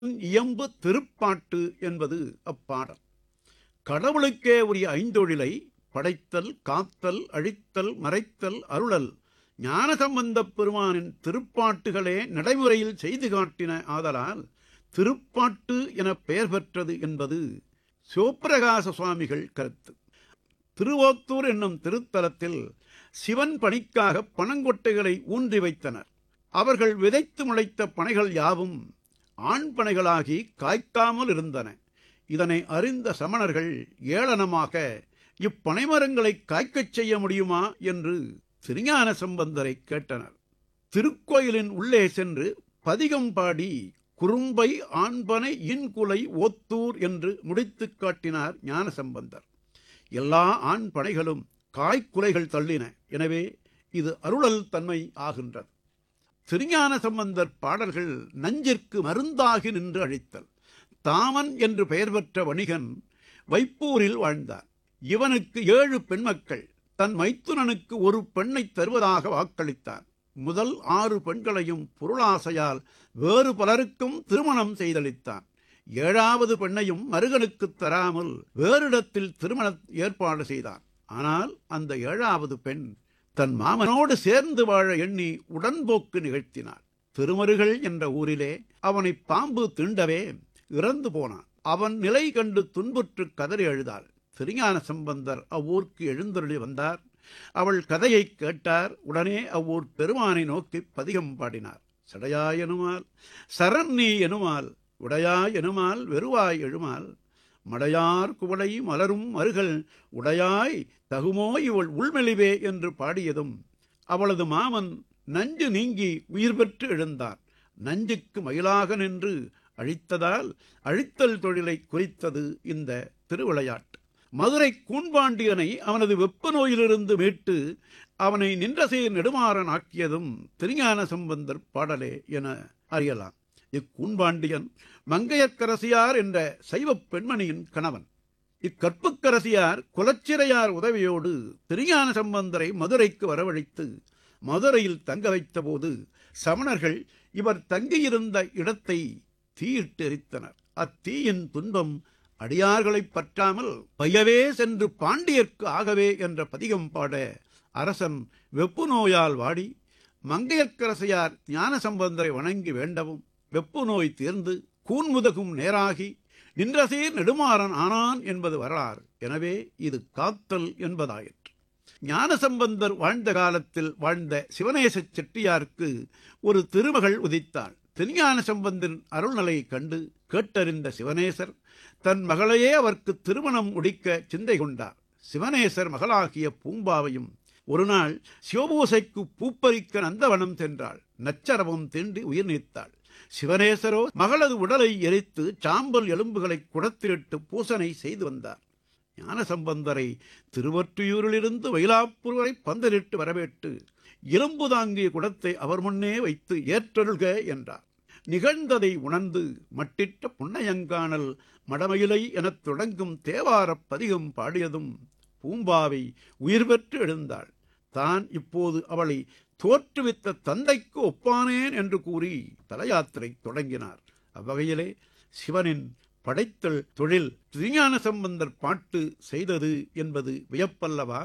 இயம்பு திருப்பாட்டு என்பது அப்பாடல் கடவுளுக்கே உரிய ஐந்தொழிலை படைத்தல் காத்தல் அழித்தல் மறைத்தல் அருளல் ஞானசம்பந்தப் பெருமானின் திருப்பாட்டுகளே நடைமுறையில் செய்து காட்டின ஆதலால் திருப்பாட்டு என பெயர் பெற்றது என்பது சிவப்பிரகாச சுவாமிகள் கருத்து திருவோத்தூர் என்னும் திருத்தலத்தில் சிவன் பணிக்காக பனங்கொட்டைகளை ஊன்றி வைத்தனர் அவர்கள் விதைத்து முளைத்த பனைகள் யாவும் ஆண் பனைகளாகி காய்க்காமல் இருந்தன இதனை அறிந்த சமணர்கள் ஏளனமாக இப்பனைமரங்களை காய்க்கச் செய்ய முடியுமா என்று திருஞான சம்பந்தரை கேட்டனர் திருக்கோயிலின் உள்ளே சென்று பதிகம் பாடி குறும்பை ஆண்பனை இன்குலை ஓத்தூர் என்று முடித்துக் காட்டினார் ஞானசம்பந்தர் எல்லா ஆண் பனைகளும் காய்க்குலைகள் தள்ளின எனவே இது அருளல் தன்மை ஆகின்றது திருஞான சம்பந்தர் பாடல்கள் நஞ்சிற்கு மருந்தாகி நின்று அழித்தல் தாமன் என்று பெயர் பெற்ற வணிகன் வைப்பூரில் வாழ்ந்தார் இவனுக்கு ஏழு பெண்மக்கள் தன் மைத்துனனுக்கு ஒரு பெண்ணை தருவதாக வாக்களித்தார் முதல் ஆறு பெண்களையும் பொருளாசையால் வேறு பலருக்கும் திருமணம் செய்தளித்தான் ஏழாவது பெண்ணையும் மருகனுக்கு தராமல் வேறிடத்தில் திருமண ஏற்பாடு செய்தான் ஆனால் அந்த ஏழாவது பெண் தன் மாமனோடு சேர்ந்து வாழ எண்ணி உடன்போக்கு நிகழ்த்தினார் திருமருகள் என்ற ஊரிலே அவனை பாம்பு தீண்டவே இறந்து போனான் அவன் நிலை கண்டு துன்புற்று கதறி அழுதாள் திருஞான சம்பந்தர் அவ்வூருக்கு எழுந்தருளி வந்தார் அவள் கதையை கேட்டார் உடனே அவ்வூர் பெருமானை நோக்கி பதிகம் பாடினார் சடையாய் எனுமால் சரண் நீ எனுமால் உடையாய் எனுமால் வெறுவாய் எழுமால் மடையார் குவளை மலரும் மருகள் உடையாய் தகுமோ இவள் உள்மெளிவே என்று பாடியதும் அவளது மாமன் நஞ்சு நீங்கி உயிர் பெற்று எழுந்தார் நஞ்சுக்கு மயிலாக நின்று அழித்ததால் அழித்தல் தொழிலை குறித்தது இந்த திருவிளையாட்டு மதுரை கூன்பாண்டியனை அவனது வெப்ப நோயிலிருந்து மீட்டு அவனை நின்றசீர் நெடுமாறன் ஆக்கியதும் திருஞான சம்பந்தர் பாடலே என அறியலாம் இக்கூன்பாண்டியன் மங்கையர்க்கரசியார் என்ற சைவப் பெண்மணியின் கணவன் இக்கற்புக்கரசியார் குலச்சிறையார் உதவியோடு திருஞான சம்பந்தரை மதுரைக்கு வரவழைத்து மதுரையில் தங்க வைத்தபோது சமணர்கள் இவர் தங்கியிருந்த இடத்தை தீயிட்டு எரித்தனர் அத்தீயின் துன்பம் அடியார்களைப் பற்றாமல் பையவே சென்று பாண்டியர்க்கு ஆகவே என்ற பதிகம் பாட அரசன் வெப்பு நோயால் வாடி மங்கையர்க்கரசையார் ஞான சம்பந்தரை வணங்கி வேண்டவும் வெப்பு நோய் தீர்ந்து கூன்முதகும் நேராகி நின்றசீர் நெடுமாறன் ஆனான் என்பது வரலாறு எனவே இது காத்தல் என்பதாயிற்று ஞானசம்பந்தர் வாழ்ந்த காலத்தில் வாழ்ந்த சிவநேச செட்டியாருக்கு ஒரு திருமகள் உதித்தாள் திருஞான சம்பந்தன் அருள்நிலையை கண்டு கேட்டறிந்த சிவனேசர் தன் மகளையே அவருக்கு திருமணம் முடிக்க சிந்தை கொண்டார் சிவனேசர் மகளாகிய பூம்பாவையும் ஒரு நாள் சிவபூசைக்கு பூப்பறிக்க நந்தவனம் சென்றாள் நச்சரவம் தீண்டி உயிர் நீத்தாள் சிவனேசரோ மகளது உடலை எரித்து சாம்பல் எலும்புகளை குடத்திலிட்டு பூசனை செய்து வந்தார் ஞானசம்பந்தரை திருவொற்றியூரிலிருந்து வயலாப்பூர் வரை பந்தலிட்டு வரவேற்று இரும்பு தாங்கிய குடத்தை அவர் முன்னே வைத்து ஏற்றருள்க என்றார் நிகழ்ந்ததை உணர்ந்து மட்டிட்ட புன்னையங்கானல் மடமயிலை எனத் தொடங்கும் தேவாரப் பதிகம் பாடியதும் பூம்பாவை உயிர் பெற்று எழுந்தாள் தான் இப்போது அவளை தோற்றுவித்த தந்தைக்கு ஒப்பானேன் என்று கூறி தலயாத்திரை தொடங்கினார் அவ்வகையிலே சிவனின் படைத்தல் தொழில் திருஞான சம்பந்தர் பாட்டு செய்தது என்பது வியப்பல்லவா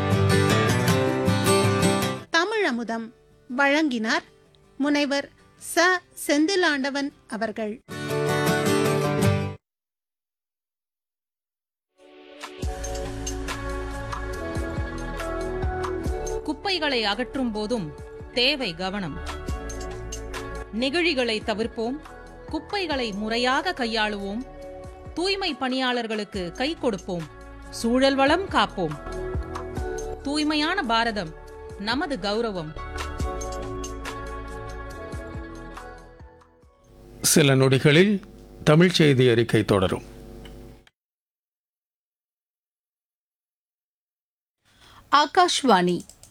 தமிழமுதம் வழங்கினார் முனைவர் ச செந்திலாண்டவன் அவர்கள் குப்பைகளை அகற்றும் போதும் தேவை கவனம் நெகிழிகளை தவிர்ப்போம் குப்பைகளை முறையாக கையாளுவோம் தூய்மை பணியாளர்களுக்கு கை கொடுப்போம் சூழல் வளம் காப்போம் தூய்மையான பாரதம் நமது கௌரவம் சில நொடிகளில் தமிழ் செய்தி அறிக்கை தொடரும் ஆகாஷ்வாணி